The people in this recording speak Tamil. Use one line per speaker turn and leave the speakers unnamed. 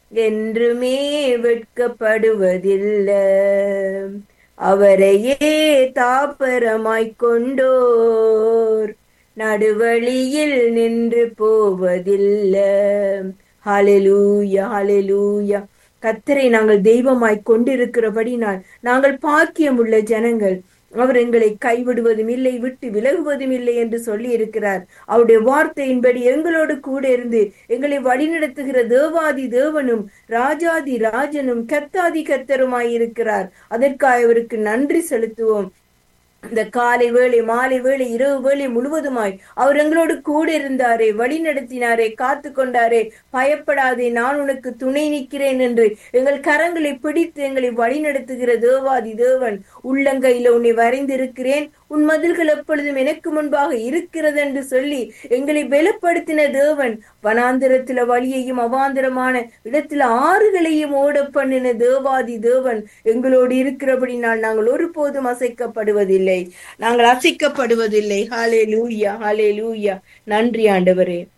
என்றுமே வெட்கப்படுவதில்லை அவரையே தாப்பரமாய்க் கொண்டோர் நடுவழியில் நின்று போவதில்லை ஹalleluya ஹalleluya கத்தரை நாங்கள் தெய்வமாய் கொண்டிருக்கிறபடினால் நாங்கள் பாக்கியமுள்ள ஜனங்கள் அவர் எங்களை கைவிடுவதும் இல்லை விட்டு விலகுவதும் இல்லை என்று சொல்லி இருக்கிறார் அவருடைய வார்த்தையின்படி எங்களோடு கூட இருந்து எங்களை வழிநடத்துகிற தேவாதி தேவனும் ராஜாதி ராஜனும் கத்தாதி கத்தருமாயிருக்கிறார் அதற்காக அவருக்கு நன்றி செலுத்துவோம் இந்த காலை வேளை மாலை வேளை இரவு வேளை முழுவதுமாய் அவர் எங்களோடு கூட இருந்தாரே வழி நடத்தினாரே காத்து கொண்டாரே பயப்படாதே நான் உனக்கு துணை நிற்கிறேன் என்று எங்கள் கரங்களை பிடித்து எங்களை வழி நடத்துகிற தேவாதி தேவன் உள்ளங்கையில உன்னை வரைந்திருக்கிறேன் உன் மதில்கள் எப்பொழுதும் எனக்கு முன்பாக இருக்கிறது என்று சொல்லி எங்களை பலப்படுத்தின தேவன் வனாந்திரத்தில வழியையும் அவாந்திரமான இடத்துல ஆறுகளையும் ஓட பண்ணின தேவாதி தேவன் எங்களோடு இருக்கிறபடினால் நாங்கள் ஒருபோதும் அசைக்கப்படுவதில்லை நாங்கள் அசைக்கப்படுவதில்லை ஹாலே லூயா ஹாலே லூயா நன்றி ஆண்டவரே